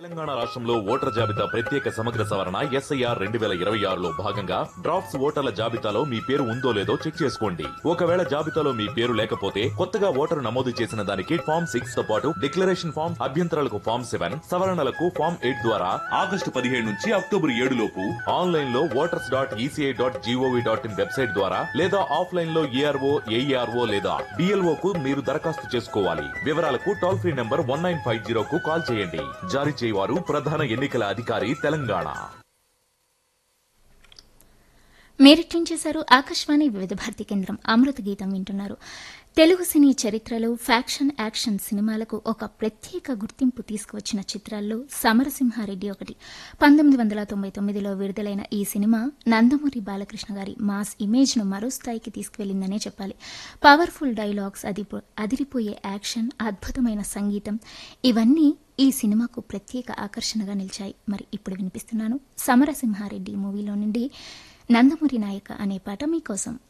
తెలంగాణ రాష్ట్రంలో ఓటర్ల జాబితా ప్రత్యేక సమగ్ర సవరణ ఎస్ఐఆర్ రెండు వేల ఇరవై ఆరులో భాగంగా డ్రాఫ్ట్స్ ఓటర్ల జాబితాలో మీ పేరు ఉందో లేదో చెక్ చేసుకోండి ఒకవేళ జాబితాలో మీ పేరు లేకపోతే కొత్తగా ఓటరు నమోదు చేసిన దానికి ఫామ్ సిక్స్ తో పాటు డిక్లరేషన్ ఫామ్ అభ్యంతరాలకు ఫామ్ సెవెన్ సవరణలకు ఫామ్ ఎయిట్ ద్వారా ఆగస్టు పదిహేడు నుంచి అక్టోబర్ ఏడు లోపు ఆన్లైన్ లో voters dot ECI dot GOV dot in website ద్వారా లేదా ఆఫ్లైన్ లో ఏఆర్ఓ ఏఈఆర్ఓ లేదా డిఎల్ఓ కు మీరు దరఖాస్తు చేసుకోవాలి వివరాలకు toll free number one nine five zero కు కాల్ చేయండి జారీ చేయవారు ప్రధాన ఎన్నికల అధికారి తెలంగాణ మీరిట్లం చేశారు ఆకాశవాణి వివిధ భారతి కేంద్రం అమృత గీతం వింటున్నారు తెలుగు సినీ చరిత్రలో ఫ్యాక్షన్ యాక్షన్ సినిమాలకు ఒక ప్రత్యేక గుర్తింపు తీసుకువచ్చిన చిత్రాల్లో సమరసింహారెడ్డి ఒకటి పంతొమ్మిది వందల తొంభై తొమ్మిదిలో విడుదలైన ఈ సినిమా నందమూరి బాలకృష్ణ గారి మాస్ ఇమేజ్ను మరో స్థాయికి తీసుకువెళ్లిందనే చెప్పాలి పవర్ఫుల్ డైలాగ్స్ అదిపో అదిరిపోయే యాక్షన్ అద్భుతమైన సంగీతం ఇవన్నీ ఈ సినిమాకు ప్రత్యేక ఆకర్షణగా నిలిచాయి మరి ఇప్పుడు వినిపిస్తున్నాను సమరసింహారెడ్డి మూవీలో నుండి నందమూరి నాయక అనే పాట మీకోసం